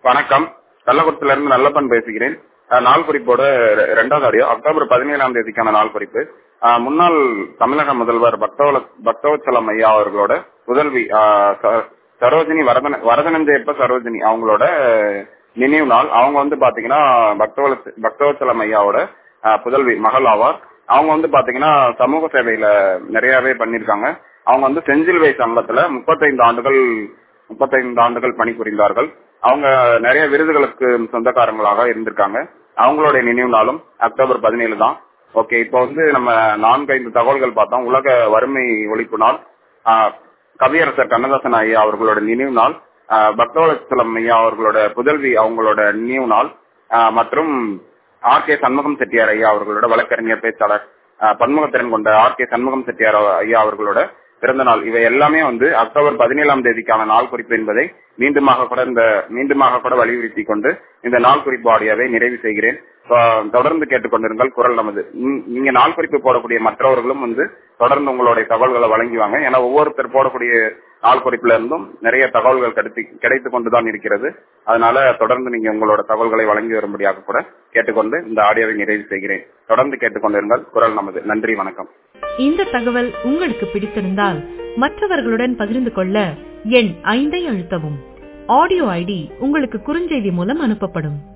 வணக்கம் கள்ளக்குறிச்சில இருந்து நல்லப்பன் பேசுகிறேன் அஹ், நாள் குறிப்போட ரெ- ரெண்டாவது ஆடியோ அக்டோபர் பதினேழாம் தேதிக்கான நாள் குறிப்பு அஹ், முன்னாள் தமிழக முதல்வர் பக்தவல பக்தவச்சலம் ஐயா அவர்களோட புதல்வி அஹ், ச- சரோஜினி வரதன வரதனஞ்சேப்ப சரோஜினி அவங்களோட அஹ், நினைவு நாள் அவங்க வந்து பாத்தீங்கன்னா பக்தவல பக்தவச்சலம் ஐயாவோட அஹ், புதல்வி மகள் ஆவார் அவங்க வந்து பாத்தீங்கன்னா சமூக சேவையில நிறையவே பண்ணிருக்காங்க அவங்க வந்து செஞ்சிலுவை சங்கத்துல முப்பத்தைந்து ஆண்டுகள் முப்பத்தைந்து ஆண்டுகள் பணிபுரிந்தார்கள் அவங்க நிறைய விருதுகளுக்கு சொந்தக்காரங்களாக இருந்திருக்காங்க அவங்களுடைய நினைவு நாளும் அக்டோபர் பதினேழு தான் ஓகே இப்போ வந்து நம்ம நான்கு ஐந்து தகவல்கள் பார்த்தோம் உலக வறுமை ஒழிப்பு நாள் ஆஹ், கவியரசர் கண்ணதாசன் ஐயா அவர்களோட நினைவு நாள் ஆஹ், பக்தவச்சலம் ஐயா அவர்களோட புதல்வி அவங்களோட நினைவு நாள் ஆஹ், மற்றும் ஆர் கே சண்முகம் செட்டியார் ஐயா அவர்களோட வழக்கறிஞர் பேச்சாளர் ஆஹ், பன்முகத்திறன் கொண்ட ஆர் கே சண்முகம் செட்டியார் ஐயா அவர்களோட பிறந்த நாள் இவை எல்லாமே வந்து அக்டோபர் பதினேழாம் தேதிக்கான நாள் குறிப்பு என்பதை மீண்டுமாக கூட இந்த மீண்டுமாக கூட வலியுறுத்தி கொண்டு இந்த நாள் குறிப்பு ஆடியோவை நிறைவு செய்கிறேன் ஆஹ், தொடர்ந்து கேட்டுக்கொண்டிருங்கள் குரல் நமது நீ- நீங்க நாள் குறிப்பு போடக்கூடிய மற்றவர்களும் வந்து தொடர்ந்து உங்களுடைய தகவல்களை வழங்குவாங்க ஏன்னா ஒவ்வொருத்தர் போடக்கூடிய நாள் குறிப்புல இருந்தும் நிறைய தகவல்கள் கிடைத்து கிடைத்து கொண்டுதான் இருக்கிறது அதனால தொடர்ந்து நீங்க உங்களோட தகவல்களை வழங்கி வரும்படியாக கூட கேட்டுக்கொண்டு இந்த ஆடியோவை நிறைவு செய்கிறேன் தொடர்ந்து கேட்டுக்கொண்டிருங்கள் குரல் நமது நன்றி வணக்கம் இந்த தகவல் உங்களுக்கு பிடித்திருந்தால் மற்றவர்களுடன் பகிர்ந்து கொள்ள எண் ஐந்தை அழுத்தவும் ஆடியோ ஐடி உங்களுக்கு குறுஞ்செய்தி மூலம் அனுப்பப்படும்